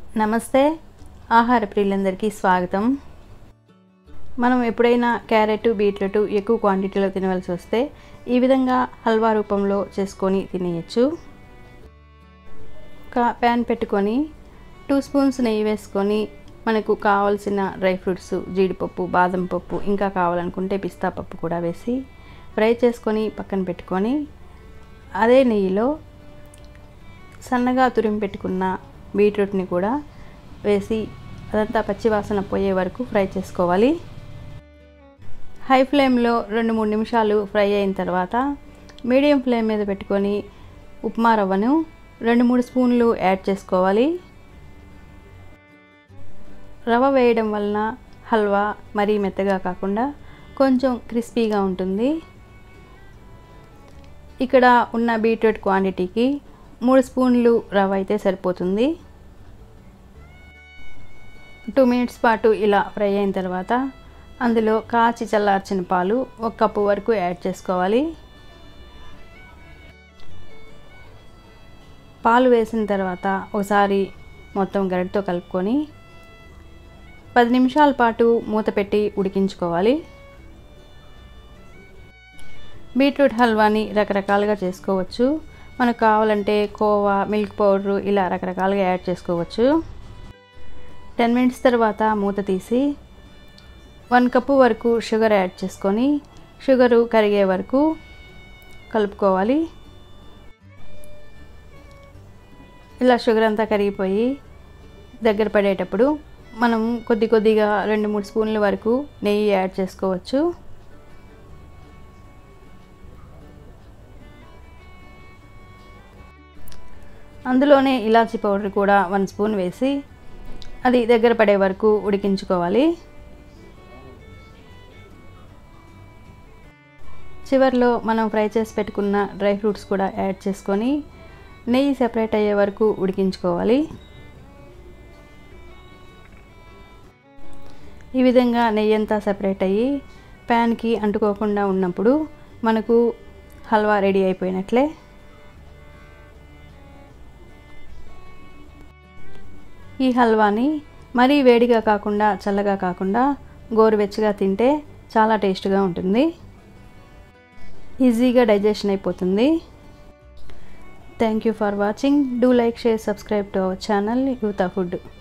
నమస్తే ఆహార ప్రియులందరికీ స్వాగతం మనం ఎప్పుడైనా క్యారెట్ బీట్రూట్ ఎక్కువ క్వాంటిటీలో తినవలసి వస్తే ఈ విధంగా హల్వా రూపంలో చేసుకొని తినేయచ్చు ఒక ప్యాన్ పెట్టుకొని టూ స్పూన్స్ నెయ్యి వేసుకొని మనకు కావాల్సిన డ్రై ఫ్రూట్స్ జీడిపప్పు బాదం పప్పు ఇంకా కావాలనుకుంటే పిస్తా పప్పు కూడా వేసి ఫ్రై చేసుకొని పక్కన పెట్టుకొని అదే నెయ్యిలో సన్నగా తురిమి పెట్టుకున్న బీట్రూట్ని కూడా వేసి అదంతా పచ్చివాసన పోయే వరకు ఫ్రై చేసుకోవాలి హై ఫ్లేమ్లో రెండు మూడు నిమిషాలు ఫ్రై అయిన తర్వాత మీడియం ఫ్లేమ్ మీద పెట్టుకొని ఉప్మా రవ్వను రెండు మూడు స్పూన్లు యాడ్ చేసుకోవాలి రవ్వ వేయడం వలన హల్వా మరీ మెత్తగా కాకుండా కొంచెం క్రిస్పీగా ఉంటుంది ఇక్కడ ఉన్న బీట్రూట్ క్వాంటిటీకి మూడు స్పూన్లు రవ్వ అయితే సరిపోతుంది టూ మినిట్స్ పాటు ఇలా ఫ్రై అయిన తర్వాత అందులో కాచి చల్లార్చిన పాలు ఒక కప్పు వరకు యాడ్ చేసుకోవాలి పాలు వేసిన తర్వాత ఒకసారి మొత్తం గరిటతో కలుపుకొని పది నిమిషాల పాటు మూత పెట్టి ఉడికించుకోవాలి బీట్రూట్ హల్వాని రకరకాలుగా చేసుకోవచ్చు మనకు కావాలంటే కోవా మిల్క్ పౌడరు ఇలా రకరకాలుగా యాడ్ చేసుకోవచ్చు టెన్ మినిట్స్ తర్వాత మూత తీసి వన్ కప్పు వరకు షుగర్ యాడ్ చేసుకొని షుగరు కరిగే వరకు కలుపుకోవాలి ఇలా షుగర్ అంతా కరిగిపోయి దగ్గర పడేటప్పుడు మనం కొద్ది కొద్దిగా రెండు మూడు స్పూన్ల వరకు నెయ్యి యాడ్ చేసుకోవచ్చు అందులోనే ఇలాచీ పౌడర్ కూడా వన్ స్పూన్ వేసి అది దగ్గర పడే వరకు ఉడికించుకోవాలి చివరిలో మనం ఫ్రై చేసి పెట్టుకున్న డ్రై ఫ్రూట్స్ కూడా యాడ్ చేసుకొని నెయ్యి సెపరేట్ అయ్యే వరకు ఉడికించుకోవాలి ఈ విధంగా నెయ్యి అంతా సెపరేట్ అయ్యి ప్యాన్కి అంటుకోకుండా ఉన్నప్పుడు మనకు హల్వా రెడీ అయిపోయినట్లే ఈ హల్వాని మరీ వేడిగా కాకుండా చల్లగా కాకుండా గోరువెచ్చగా తింటే చాలా టేస్ట్గా ఉంటుంది ఈజీగా డైజెషన్ అయిపోతుంది thank you for watching do like share subscribe to our channel యూతా ఫుడ్